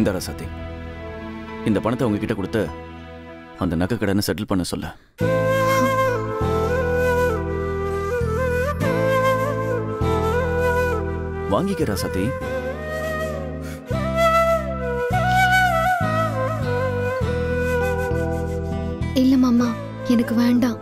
இந்த ரசாத்தி இந்த பணத்தை உங்ககிட்ட கொடுத்து அந்த நகை கடனை செட்டில் பண்ண சொல்ல வாங்கிக்க ராசாத்தி இல்ல மாமா எனக்கு வேண்டாம்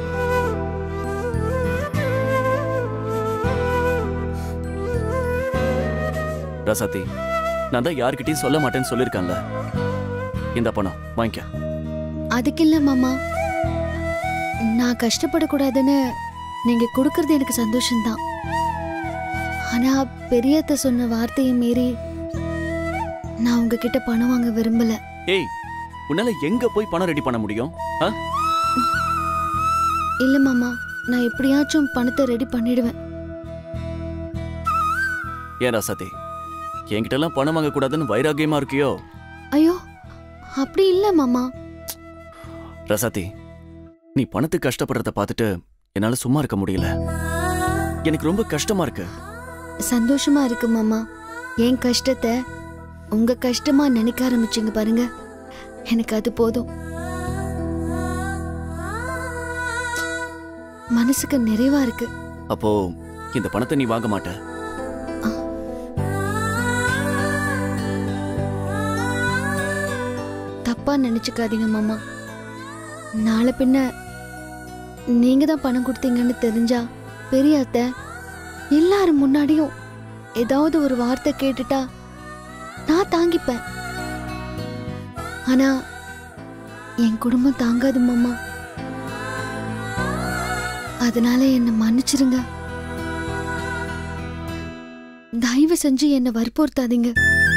ரசாத்தி நான் தான் யார்கிட்டயும் சொல்ல மாட்டேன்னு சொல்லியிருக்கேன்ல இந்த பணம் வாங்கிக்க அதுக்கு இல்ல மாமா நான் கஷ்டப்படக்கூடாதுன்னு நீங்க கொடுக்கறது எனக்கு சந்தோஷம்தான் ஆனா பெரியத்த சொன்ன வார்த்தையை மீறி நான் உங்ககிட்ட பணம் வாங்க விரும்பல ஏய் உன்னால எங்க போய் பணம் ரெடி பண்ண முடியும் ஆ? இல்ல மாமா நான் எப்படியாச்சும் பணத்தை ரெடி பண்ணிடுவேன் ஏன் ராசாத்தி என்கிட்ட எல்லாம் பணம் வாங்க கூடாதுன்னு வைராகியமா இருக்கியோ ஐயோ அப்படி இல்ல மாமா ரசாத்தி நீ பணத்துக்கு கஷ்டப்படுறத பார்த்துட்டு என்னால சும்மா இருக்க முடியல எனக்கு ரொம்ப கஷ்டமா இருக்கு சந்தோஷமா இருக்கு மாமா என் கஷ்டத்தை உங்க கஷ்டமா நினைக்க ஆரம்பிச்சீங்க பாருங்க எனக்கு அது போதும் மனசுக்கு நிறைவா இருக்கு அப்போ இந்த பணத்தை நீ வாங்க மாட்ட தப்பா நினைச்சுக்காதீங்க மாமா நாளை பின்ன நீங்க தான் பணம் கொடுத்தீங்கன்னு தெரிஞ்சா பெரிய அத்தை எல்லாரும் முன்னாடியும் ஏதாவது ஒரு வார்த்தை கேட்டுட்டா நான் தாங்கிப்பேன் ஆனா என் குடும்பம் தாங்காது மாமா அதனால என்னை மன்னிச்சிருங்க தயவு செஞ்சு என்னை வற்புறுத்தாதீங்க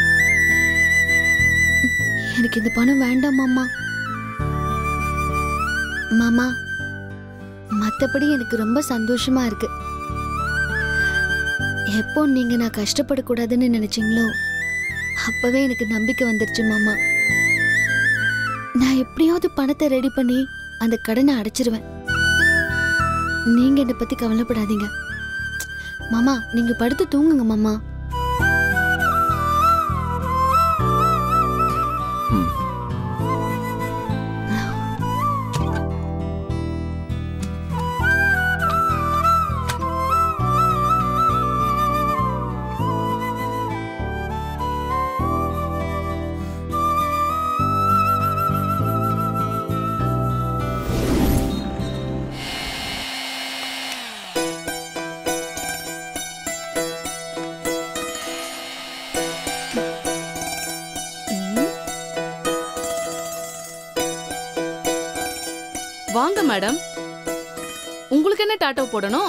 எனக்கு இந்த பணம் வேண்டாம் மாமா மாமா மத்தபடி எனக்கு ரொம்ப சந்தோஷமா இருக்கு எப்போ நீங்க நான் கஷ்டப்படக்கூடாதுன்னு நினைச்சீங்களோ அப்பவே எனக்கு நம்பிக்கை வந்துருச்சு மாமா நான் எப்படியாவது பணத்தை ரெடி பண்ணி அந்த கடனை அடைச்சிருவேன் நீங்க என்னை பத்தி கவலைப்படாதீங்க மாமா நீங்க படுத்து தூங்குங்க மாமா ம். வாங்க மேடம் உங்களுக்கு என்ன டாட்டோ போடணும்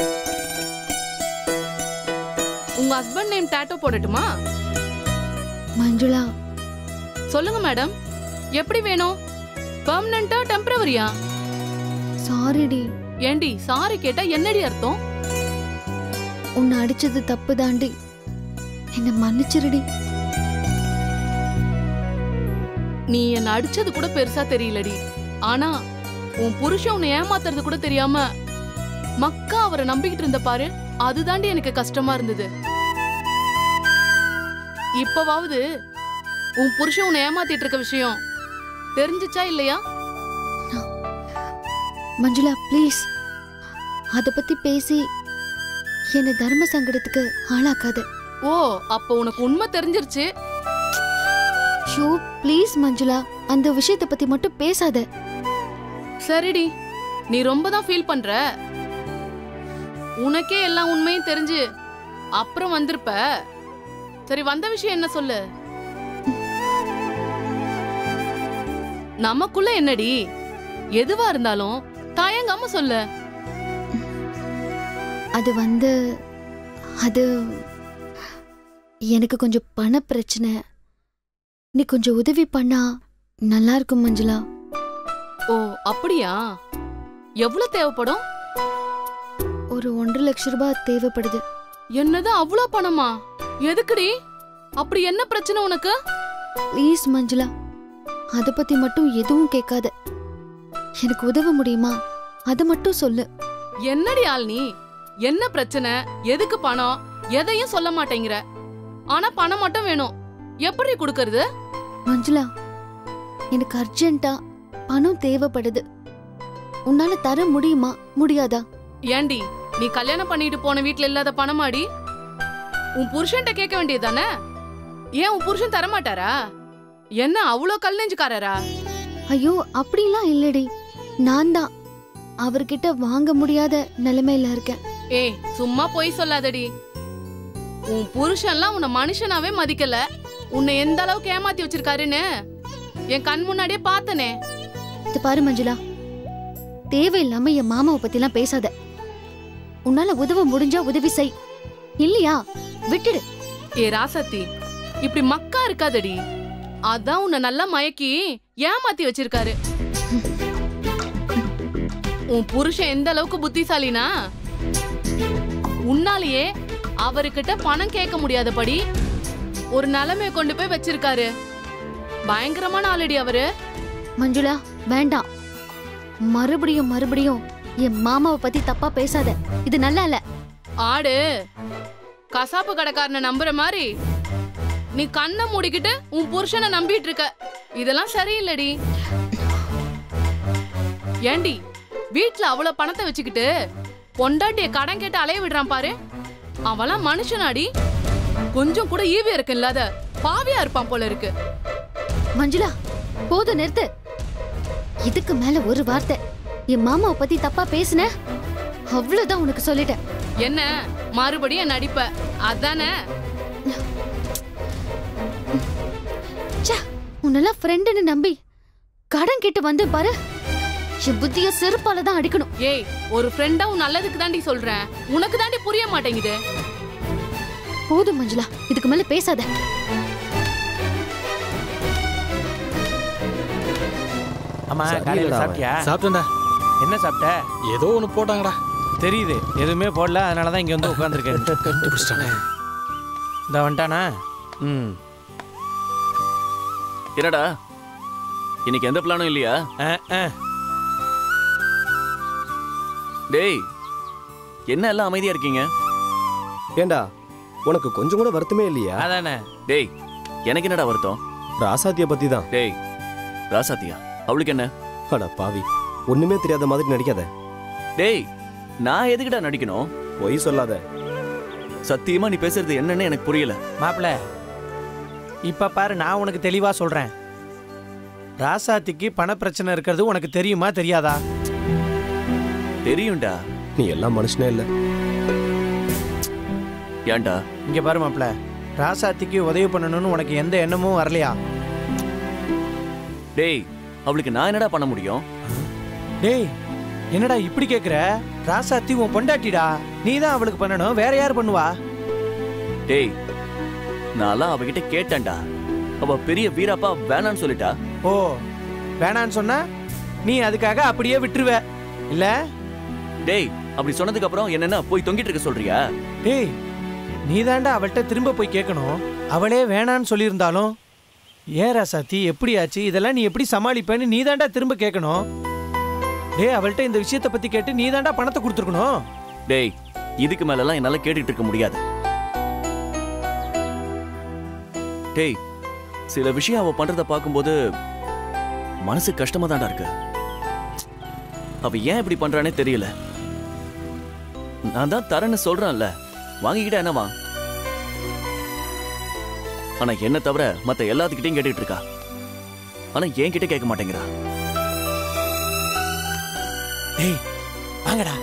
உங்க ஹஸ்பண்ட் நேம் டாட்டோ போடட்டுமா மஞ்சுளா சொல்லுங்க மேடம் எப்படி வேணும் பெர்மனண்டா டெம்பரவரியா சாரிடி ஏண்டி சாரி கேட்டா என்னடி அர்த்தம் உன்னை அடிச்சது தப்பு தாண்டி என்னை மன்னிச்சிருடி நீ என்ன அடிச்சது கூட பெருசா தெரியலடி ஆனா உன் புருஷன் உன்னை ஏமாத்துறது கூட தெரியாம மக்கா அவரை நம்பிக்கிட்டு இருந்த பாரு அதுதாண்டி எனக்கு கஷ்டமா இருந்தது இப்பவாவது உன் புருஷன் உன்னை ஏமாத்திட்டு இருக்க விஷயம் தெரிஞ்சுச்சா இல்லையா மஞ்சுளா ப்ளீஸ் அத பத்தி பேசி என்னை தர்ம சங்கடத்துக்கு ஆளாக்காத ஓ அப்ப உனக்கு உண்மை தெரிஞ்சிருச்சு ஷோ ப்ளீஸ் மஞ்சுளா அந்த விஷயத்தை பத்தி மட்டும் பேசாத சரிடி நீ ரொம்ப தான் ஃபீல் பண்ற உனக்கே எல்லா உண்மையும் தெரிஞ்சு அப்புறம் வந்திருப்ப சரி வந்த விஷயம் என்ன சொல்லு நமக்குள்ள என்னடி எதுவா இருந்தாலும் தயங்காம சொல்லு அது வந்து அது எனக்கு கொஞ்சம் பண பிரச்சனை நீ கொஞ்சம் உதவி பண்ணா நல்லா இருக்கும் மஞ்சுளா ஓ அப்படியா எவ்வளவு தேவைப்படும் ஒரு ஒன்றரை லட்ச ரூபாய் தேவைப்படுது என்னது அவ்வளோ பணமா எதுக்குடி அப்படி என்ன பிரச்சனை உனக்கு ப்ளீஸ் மஞ்சுளா அத பத்தி மட்டும் எதுவும் கேட்காத எனக்கு உதவ முடியுமா அத மட்டும் சொல்லு என்னடி ஆள் நீ என்ன பிரச்சனை எதுக்கு பணம் எதையும் சொல்ல மாட்டேங்கிற ஆனா பணம் மட்டும் வேணும் எப்படி கொடுக்கறது மஞ்சுளா எனக்கு அர்ஜென்ட்டா பணம் தேவைப்படுது உன்னால தர முடியுமா முடியாதா ஏண்டி நீ கல்யாணம் பண்ணிட்டு போன வீட்ல இல்லாத பணமாடி உன் புருஷன்ட்ட கேட்க வேண்டியதானே ஏன் உன் புருஷன் தர மாட்டாரா என்ன அவ்வளோ கல் நெஞ்சுக்காரரா ஐயோ அப்படிலாம் இல்லடி நான் தான் அவர்கிட்ட வாங்க முடியாத நிலைமையில இருக்கேன் ஏய் சும்மா பொய் சொல்லாதடி உன் புருஷன்லாம் உன்னை மனுஷனாவே மதிக்கல உன்னை எந்த அளவுக்கு ஏமாத்தி வச்சிருக்காருன்னு என் கண் முன்னாடியே பார்த்தனே இது பாரு மஞ்சுளா தேவையில்லாம என் மாமாவை பத்திலாம் பேசாத உன்னால உதவ முடிஞ்சா உதவி செய் இல்லையா விட்டுடு ஏ ராசத்தி இப்படி மக்கா இருக்காதடி அதான் உன்னை நல்லா மயக்கி ஏமாத்தி வச்சிருக்காரு உன் புருஷன் எந்த அளவுக்கு புத்திசாலினா உன்னாலேயே அவர்கிட்ட பணம் கேட்க முடியாதபடி ஒரு நிலைமைய கொண்டு போய் வச்சிருக்காரு பயங்கரமான ஆளடி அவரு மஞ்சுளா வேண்டாம் மறுபடியும் மறுபடியும் என் மாமாவை பத்தி தப்பா பேசாத இது நல்லா இல்ல ஆடு கசாப்பு கடைக்காரனை நம்புற மாதிரி நீ கண்ணை மூடிக்கிட்டு உன் புருஷனை நம்பிட்டு இருக்க இதெல்லாம் சரியில்லடி ஏண்டி வீட்ல அவ்வளவு பணத்தை வச்சுக்கிட்டு பொண்டாட்டிய கடன் கேட்டு அலைய விடுறான் பாரு அவன்லாம் மனுஷனாடி கொஞ்சம் கூட ஈவி இருக்கு இல்லாத பாவியா இருப்பான் போல இருக்கு மஞ்சுளா போதும் நிறுத்து இதுக்கு மேல ஒரு வார்த்தை என் மாமாவை பத்தி தப்பா பேசுன அவ்வளவுதான் உனக்கு சொல்லிட்டேன் என்ன மறுபடியும் நடிப்ப அதானே ச்சே உன்னெல்லாம் ஃப்ரெண்டுன்னு நம்பி கடன் கேட்டு வந்து பாரு என் புத்திய செருப்பால தான் அடிக்கணும் ஏய் ஒரு ஃப்ரெண்டா உன் நல்லதுக்கு தாண்டி சொல்றேன் உனக்கு தாண்டி புரிய மாட்டேங்குது போதும் மஞ்சுளா இதுக்கு மேல பேசாத ஆமா சரியில்லடா காலையில அவன். சாப்பிட்டியா சாப்பிட்டேன்டா என்ன சாப்பிட்ட ஏதோ ஒன்று போட்டாங்கடா தெரியுது எதுவுமே போடல அதனால தான் இங்க வந்து உட்காந்துருக்கேன் கண்டுபிடிச்சிட்டானே இந்த வந்துட்டானா ம் என்னடா இன்னைக்கு எந்த பிளானும் இல்லையா ஆ, ஆ. டேய் என்ன எல்லாம் அமைதியா இருக்கீங்க ஏண்டா உனக்கு கொஞ்சம் கூட வருத்தமே இல்லையா அதானே டேய் எனக்கு என்னடா வருத்தம் ராசாத்திய பத்தி தான் டேய் ராசாத்தியா அவளுக்கு என்ன அட பாவி ஒண்ணுமே தெரியாத மாதிரி நடிக்காத டேய் நான் எதுக்குடா நடிக்கணும் பொய் சொல்லாத சத்தியமா நீ பேசுறது என்னன்னு எனக்கு புரியல மாப்பிள இப்ப பாரு நான் உனக்கு தெளிவா சொல்றேன் ராசாத்திக்கு பண பிரச்சனை இருக்கிறது உனக்கு தெரியுமா தெரியாதா தெரியும்டா நீ எல்லாம் மனுஷனே இல்ல ஏன்டா இங்க பாரு மாப்பிள ராசாத்திக்கு உதவி பண்ணணும்னு உனக்கு எந்த எண்ணமும் வரலையா டேய் அவளுக்கு நான் என்னடா பண்ண முடியும் டேய் என்னடா இப்படி கேக்குற ராசாத்தி உன் பொண்டாட்டிடா நீ தான் அவளுக்கு பண்ணணும் வேற யார் பண்ணுவா டேய் நான்லாம் அவகிட்ட கேட்டேன்டா அவ பெரிய வீராப்பா வேணான்னு சொல்லிட்டா ஓ வேணான்னு சொன்னா நீ அதுக்காக அப்படியே விட்டுருவ இல்ல டேய் அப்படி சொன்னதுக்கு அப்புறம் என்னன்னா போய் தொங்கிட்டு இருக்க சொல்றியா டேய் நீ தாண்டா அவள்கிட்ட திரும்ப போய் கேட்கணும் அவளே வேணான்னு சொல்லியிருந்தாலும் ஏன் ராசாத்தி எப்படி ஆச்சு இதெல்லாம் நீ எப்படி சமாளிப்பேன்னு நீ தாண்டா திரும்ப கேட்கணும் டேய் அவள்கிட்ட இந்த விஷயத்தை பத்தி கேட்டு நீ தாண்டா பணத்தை கொடுத்துருக்கணும் டேய் இதுக்கு மேலலாம் என்னால கேட்டுட்டு இருக்க முடியாது டேய் சில விஷயம் அவ பண்றத பார்க்கும்போது மனசு கஷ்டமா தான்டா இருக்கு அவ ஏன் இப்படி பண்றானே தெரியல நான் தான் தரேன்னு சொல்றேன்ல வாங்கிக்கிட்டா என்னவா ஆனா என்ன தவிர மத்த எல்லாத்துக்கிட்டையும் கேட்டுட்டு இருக்கா ஆனா என்கிட்ட கேட்க மாட்டேங்கிறா டேய் வாங்கடா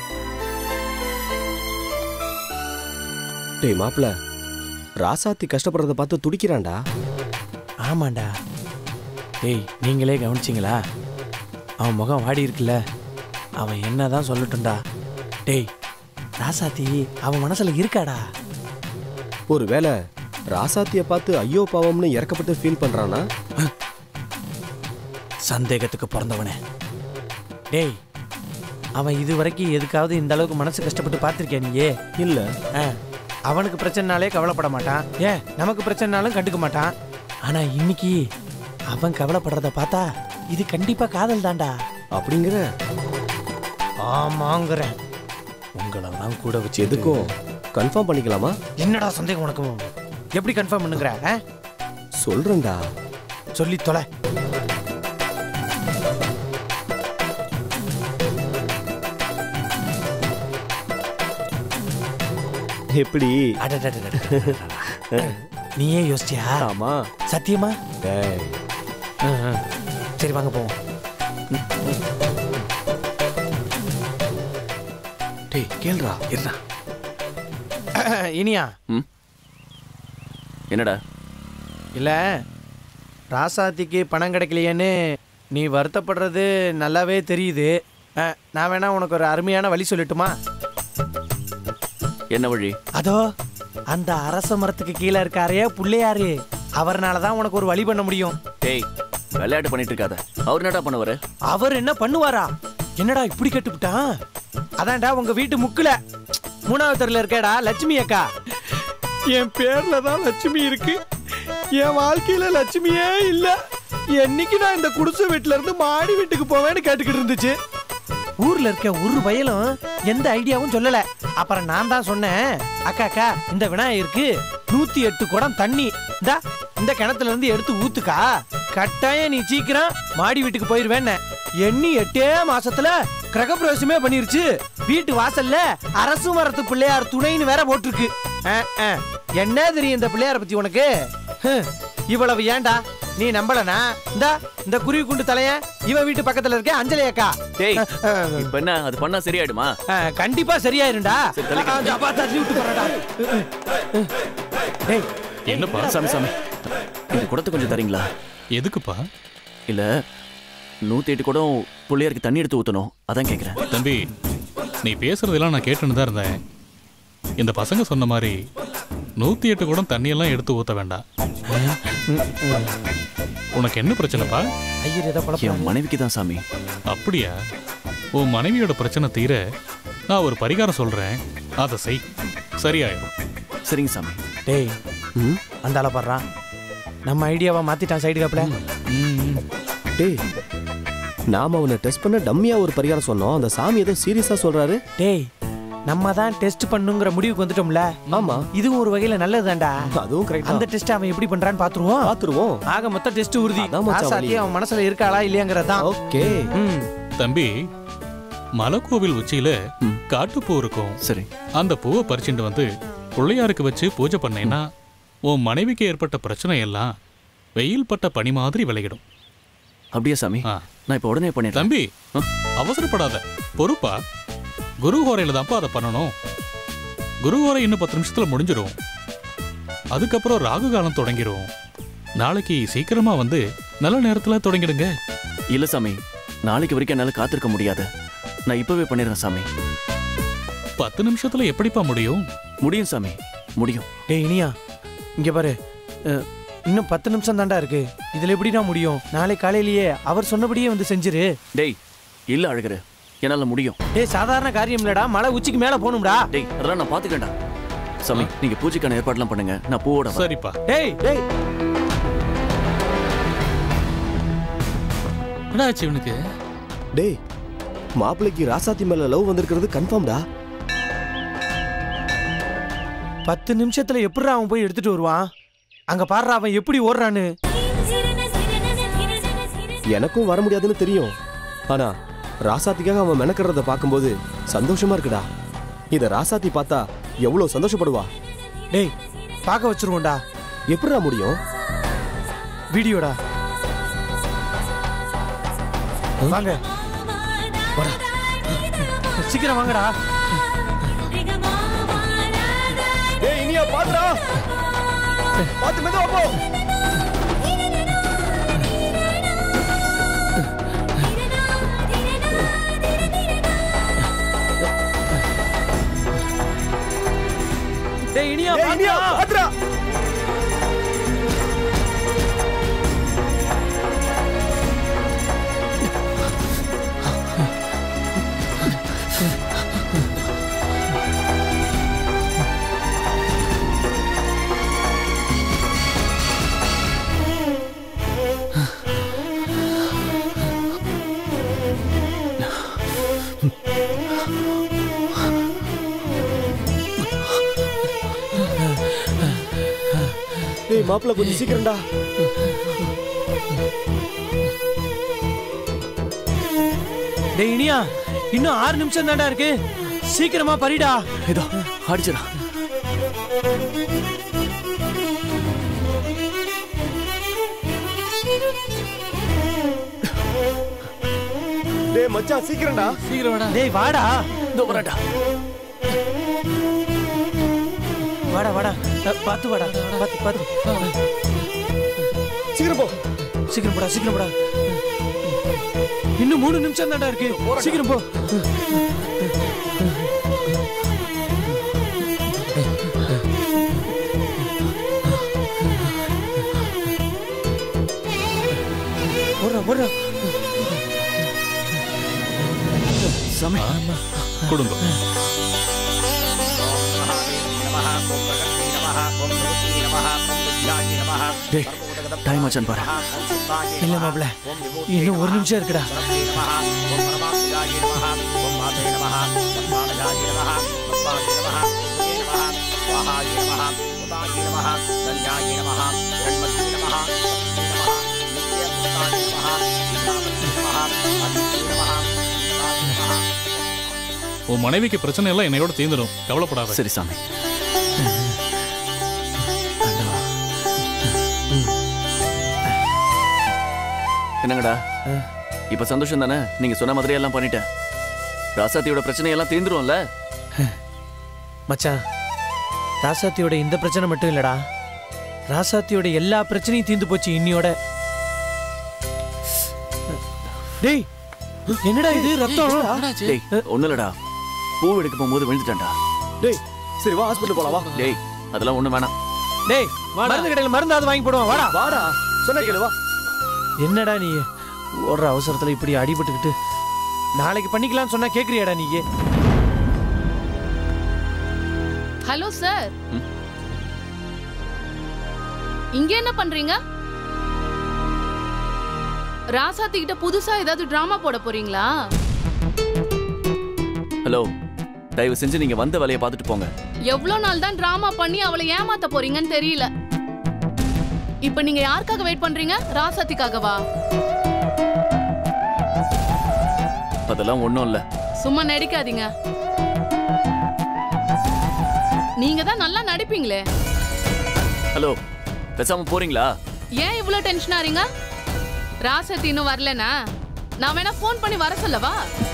டேய் மாப்பிள ராசாத்தி கஷ்டப்படுறத பார்த்து துடிக்கிறான்டா ஆமாண்டா டேய் நீங்களே கவனிச்சிங்களா அவன் முகம் வாடி இருக்குல்ல அவன் என்னதான் சொல்லட்டும்டா டேய் ராசாத்தி அவன் மனசுல இருக்காடா ஒருவேளை ராசாத்திய பார்த்து ஐயோ பாவம்னு இறக்கப்பட்டு ஃபீல் பண்றானா சந்தேகத்துக்கு பிறந்தவனே டேய் அவன் இது வரைக்கும் எதுக்காவது இந்த அளவுக்கு மனசு கஷ்டப்பட்டு பார்த்திருக்கியா நீயே இல்ல ஆ, அவனுக்கு பிரச்சனைனாலே கவலைப்பட மாட்டான் ஏன் நமக்கு பிரச்சனைனாலும் கண்டுக்க மாட்டான் ஆனா இன்னைக்கு அவன் கவலைப்படுறத பார்த்தா இது கண்டிப்பா காதல் தான்டா அப்படிங்கிற ஆமாங்கிறேன் உங்களெல்லாம் கூட வச்சு எதுக்கும் கன்ஃபார்ம் பண்ணிக்கலாமா என்னடா சந்தேகம் உனக்கு எப்படி கன்ஃபார்ம் பண்ணுங்கிற ஆ? சொல்றேன்டா சொல்லி தொலை எப்படி அடடடடடடடடடா. நீயே யோசிச்சியா ஆமா சத்தியமா டேய் ஆ, ஆ. சரி வாங்க போவோம் டேய் கேள்றா இருடா இனியா ம் என்னடா இல்ல ராசாத்திக்கு பணம் கிடைக்கலையேன்னு நீ வருத்தப்படுறது நல்லாவே தெரியுது ஆ, நான் வேணா உனக்கு ஒரு அருமையான வழி சொல்லட்டுமா என்ன வழி அதோ அந்த அரச மரத்துக்கு கீழே இருக்காரே புள்ளையாரு அவர்னால தான் உனக்கு ஒரு வழி பண்ண முடியும் டேய் விளையாட்டு பண்ணிட்டு இருக்காத அவர் என்னடா பண்ணுவாரு அவர் என்ன பண்ணுவாரா என்னடா இப்படி கட்டுப்பிட்டான் அதான்டா உங்க வீட்டு முக்குல மூணாவது தெருல இருக்கேடா லட்சுமி அக்கா என் பேர்ல தான் லட்சுமி இருக்கு என் வாழ்க்கையில லட்சுமியே இல்ல என்னைக்கு நான் இந்த குடிசை வீட்டுல இருந்து மாடி வீட்டுக்கு போவேன்னு கேட்டுக்கிட்டு இருந்துச்சு ஊர்ல இருக்க ஒரு வயலும் எந்த ஐடியாவும் சொல்லல அப்புறம் நான் தான் சொன்னேன் அக்கா அக்கா இந்த விநாயகருக்கு நூத்தி எட்டு குடம் தண்ணி இந்தா இந்த கிணத்துல இருந்து எடுத்து ஊத்துக்கா கட்டாயம் நீ சீக்கிரம் மாடி வீட்டுக்கு போயிருவேன்னு எண்ணி எட்டே மாசத்துல கிரகப்பிரவேசமே பண்ணிருச்சு வீட்டு வாசல்ல அரசு மரத்து பிள்ளையார் துணைன்னு வேற போட்டிருக்கு அஹ், அஹ். என்ன தெரியும் இந்த பிள்ளையார பத்தி உனக்கு ஹம், இவ்வளவு ஏன்டா நீ நம்பலனா இந்தா இந்த குருவி குண்டு தலைய இவ வீட்டு பக்கத்துல இருக்க அஞ்சலி அக்கா டேய் அஹ், அஹ், இப்ப என்ன அது பண்ணா சரியாயிடுமா அஹ், கண்டிப்பா சரியாயிரும்டா சரி, தள்ளிக்க. அஹ், அப்பா, தள்ளி விட்டு போறேன்டா. டேய் என்னப்பா சாமி சாமி இந்த குடத்தை கொஞ்சம் தரீங்களா எதுக்குப்பா இல்ல நூத்தி எட்டு குடம் புள்ளையாருக்கு தண்ணி எடுத்து ஊத்தணும் அதான் கேக்குறேன் தம்பி நீ பேசுறதெல்லாம் நான் கேட்டுன்னு தான் இருந்தேன் இந்த பசங்க சொன்ன மாதிரி நூத்தி எட்டு குடம் தண்ணியெல்லாம் எடுத்து ஊத்த வேண்டாம் உனக்கு என்ன பிரச்சனைப்பா ஐயர் ஏதோ குழப்பம் என் மனைவிக்கு தான் சாமி அப்படியா உன் மனைவியோட பிரச்சனை தீர நான் ஒரு பரிகாரம் சொல்றேன் அதை செய் சரியாயிடும் சரிங்க சாமி டேய் ம்? அந்த ஆளை பாடுறா நம்ம ஐடியாவை மாத்திட்டான் சைடு காப்பில டேய் நாம அவனை டெஸ்ட் பண்ண டம்மியா ஒரு பரிகாரம் சொன்னோம் அந்த சாமி ஏதோ சீரியஸா சொல்றாரு டேய் நம்ம தான் டெஸ்ட் பண்ணுங்கிற முடிவுக்கு வந்துட்டோம்ல ஆமா இதுவும் ஒரு வகையில நல்லதுதான்டா அதுவும் கரெக்ட் அந்த டெஸ்ட் அவன் எப்படி பண்றான்னு பாத்துருவோம் பாத்துருவோம் ஆக மொத்த டெஸ்ட் உறுதி அதான் மச்சான் ராசாத்தி வலி. அவன் மனசுல இருக்காளா இல்லையாங்கிறதான் ஓகே ம் தம்பி மலைக்கோவில் உச்சியில ம். காட்டுப்பூ இருக்கும் சரி அந்த பூவை பறிச்சுட்டு வந்து பிள்ளையாருக்கு வச்சு பூஜை பண்ணேன்னா உன் மனைவிக்கு ஏற்பட்ட பிரச்சனை எல்லாம் வெயில் பட்ட பனி மாதிரி விலகிடும் அப்படியா சாமி ஆ. நான் இப்ப உடனே பண்ணிடுறேன் தம்பி ஆ? அவசரப்படாத பொறுப்பா குரு ஹோரையில தான்ப்பா அதை பண்ணணும் குரு ஹோரை இன்னும் பத்து நிமிஷத்துல முடிஞ்சிரும் அதுக்கப்புறம் ராகு காலம் தொடங்கிரும் நாளைக்கு சீக்கிரமா வந்து நல்ல நேரத்துல தொடங்கிடுங்க இல்ல சாமி நாளைக்கு வரைக்கும் என்னால காத்திருக்க முடியாது நான் இப்பவே பண்ணிடுறேன் சாமி பத்து நிமிஷத்துல எப்படிப்பா முடியும் முடியும் சாமி முடியும் டேய் இனியா இங்க பாரு அஹ், இன்னும் பத்து நிமிஷம் தான்டா இருக்கு இதுல எப்படிடா முடியும் நாளை காலையிலேயே அவர் சொன்னபடியே வந்து செஞ்சிரு டேய் இல்ல அழகரு என்னால முடியும் டேய் சாதாரண காரியம் இல்லடா மலை உச்சிக்கு மேல போகணும்டா டேய் அதெல்லாம் நான் பாத்துக்கேன்டா சாமி நீங்க பூஜைக்கான ஏற்பாடுலாம் பண்ணுங்க நான் பூவோட வரேன். சரிப்பா டேய் டேய் என்னாச்சு இவனுக்கு டேய் மாப்பிள்ளைக்கு ராசாத்தி மேல லவ் வந்திருக்கிறது கன்ஃபார்ம்டா பத்து நிமிஷத்துல எப்படிடா அவன் போய் எடுத்துட்டு வருவான் அங்க பாடுறா அவன் எப்படி ஓடுறான்னு எனக்கும் வர முடியாதுன்னு தெரியும் ஆனா ராசாத்திக்காக அவன் மெனக்கிறத பார்க்கும்போது சந்தோஷமா இருக்குடா இத ராசாத்தி பார்த்தா எவ்வளவு சந்தோஷப்படுவா டேய் பார்க்க வச்சிருவோம்டா எப்படிடா முடியும் வீடியோடா வாங்க சீக்கிரம் வாங்கடா ஏய் இனியா பாத்துடா பாத்து மெதுவா போ டேய் இனியா ஏய் இனியா பாத்துடா. பாத்துடா மாப்பிள்ள கொஞ்சம் சீக்கிரம்டா டேய் இனியா இன்னும் ஆறு நிமிஷம் தான்டா இருக்கு சீக்கிரமா பறிடா இதோ அடிச்சிடா டேய் மச்சான் சீக்கிரம்டா சீக்கிரம் வாடா டேய் வாடா இதோ வரடா வாடா வாடா அஹ், பார்த்து வாடா பார்த்து பார்த்து சீக்கிரம் போ சீக்கிரம் போடா சீக்கிரம் போடா இன்னும் மூணு நிமிஷம் தான்டா இருக்கு சீக்கிரம் போ போடுறா போடுறா சாமி கொடுங்க டேய் டைம் ஆச்சான்னு பாரு இல்ல மாப்ள இன்னும் ஒரு நிமிஷம் இருக்குடா உன் மனைவிக்கு பிரச்சனை எல்லாம் என்னையோட தீர்ந்துடும் கவலைப்படாத சரி சாமி என்னங்கடா இப்ப சந்தோஷம் தானே நீங்க சொன்ன மாதிரி எல்லாம் பண்ணிட்டேன் ராசாத்தியோட பிரச்சனையெல்லாம் தீர்ந்துரும்ல மச்சான் ராசாத்தியோட இந்த பிரச்சனை மட்டும் இல்லடா ராசாத்தியோட எல்லா பிரச்சனையும் தீர்ந்து போச்சு இன்னியோட டேய் என்னடா இது ரத்தம் டேய் ஒண்ணு இல்லடா பூ எடுக்க போகும்போது விழுந்துட்டேன்டா டேய் சரி வா ஹாஸ்பிட்டல் போலாம் வா டேய் அதெல்லாம் ஒண்ணு வேணாம் டேய் மருந்து கடையில் மருந்தாவது வாங்கி போடுவோம் வாடா வாடா சொன்ன கேளு வா என்னடா நீ ஓடுற அவசரத்துல இப்படி அடிபட்டுக்கிட்டு நாளைக்கு பண்ணிக்கலாம்னு சொன்னா கேக்குறியாடா நீ ஹலோ சார் ம். இங்க என்ன பண்றீங்க ராசாத்தி கிட்ட புதுசா ஏதாவது டிராமா போட போறீங்களா ஹலோ தயவு செஞ்சு நீங்க வந்த வேலையை பார்த்துட்டு போங்க எவ்வளவு நாள் தான் டிராமா பண்ணி அவளை ஏமாத்த போறீங்கன்னு தெரியல இப்ப நீங்க யாருக்காக வெயிட் பண்றீங்க ராசாத்திக்காகவா அதெல்லாம் ஒண்ணும் இல்ல சும்மா நடிக்காதீங்க நீங்க தான் நல்லா நடிப்பீங்களே ஹலோ பேசாம போறீங்களா ஏன் இவ்வளவு டென்ஷன் ஆறீங்க ராசத்தி இன்னும் வரலனா நான் வேணா ஃபோன் பண்ணி வர சொல்லவா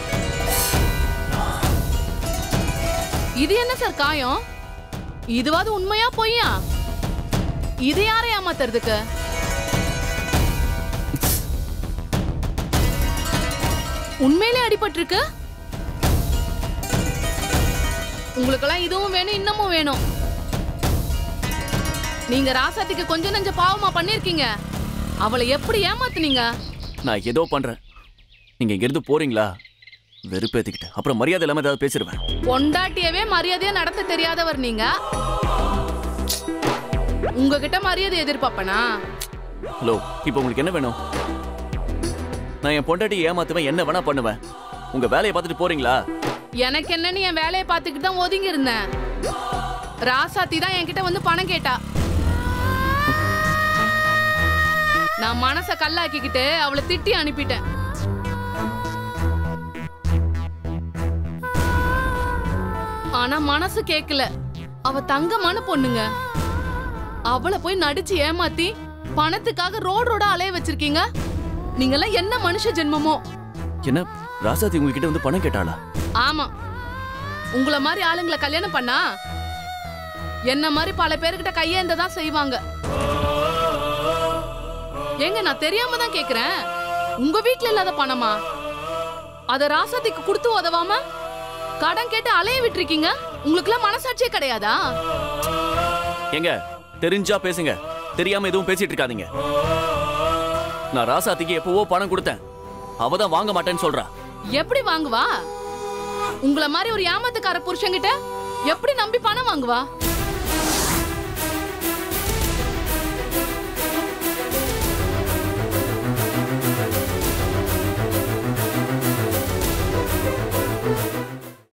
இது என்ன சார் காயம் இதுவாது உண்மையா பொய்யா இது யாரை ஏமாத்துறதுக்கு உண்மையிலே அடிபட்டிருக்கு உங்களுக்கெல்லாம் இதுவும் வேணும் இன்னமும் வேணும் நீங்க ராசாத்திக்கு கொஞ்சம் நெஞ்ச பாவமா பண்ணிருக்கீங்க அவளை எப்படி ஏமாத்துனீங்க நான் ஏதோ பண்றேன் நீங்க இங்க இருந்து போறீங்களா வெறுப்பேத்திக்கிட்டு அப்புறம் மரியாதை இல்லாம ஏதாவது பேசிடுவேன் பொண்டாட்டியவே மரியாதையா நடத்த தெரியாதவர் நீங்க உங்ககிட்ட மரியாதை எதிர்பார்ப்பனா ஹலோ இப்போ உங்களுக்கு என்ன வேணும் நான் என் பொண்டாட்டி ஏமாத்துவேன் என்ன வேணா பண்ணுவேன் உங்க வேலையை பார்த்துட்டு போறீங்களா எனக்கு என்னன்னு என் வேலையை பார்த்துக்கிட்டு தான் ஒதுங்கி இருந்தேன் ராசாத்தி தான் என்கிட்ட வந்து பணம் கேட்டா நான் மனச கல்லாக்கிக்கிட்டு அவளை திட்டி அனுப்பிட்டேன் ஆனா மனசு கேக்கல அவ தங்கமான பொண்ணுங்க அவளை போய் நடிச்சு ஏமாத்தி பணத்துக்காக ரோடு ரோடா அலைய வச்சிருக்கீங்க நீங்கெல்லாம் என்ன மனுஷ ஜென்மமோ என்ன ராசாத்தி உங்ககிட்ட வந்து பணம் கேட்டாளா ஆமா உங்கள மாதிரி ஆளுங்களை கல்யாணம் பண்ணா என்ன மாதிரி பல பேர்கிட்ட கையேந்த தான் செய்வாங்க ஏங்க நான் தெரியாம தான் கேக்குறேன் உங்க வீட்ல இல்லாத பணமா அத ராசாத்திக்கு கொடுத்து உதவாம கடன் கேட்டு அலைய விட்டுருக்கீங்க உங்களுக்குலாம் மனசாட்சியே கிடையாதா ஏங்க தெரிஞ்சா பேசுங்க தெரியாம எதுவும் பேசிட்டு இருக்காதீங்க நான் ராசாத்திக்கு எப்பவோ பணம் கொடுத்தேன் அவ தான் வாங்க மாட்டேன்னு சொல்றா எப்படி வாங்குவா உங்கள மாதிரி ஒரு ஏமாத்துக்கார புருஷன்கிட்ட எப்படி நம்பி பணம் வாங்குவா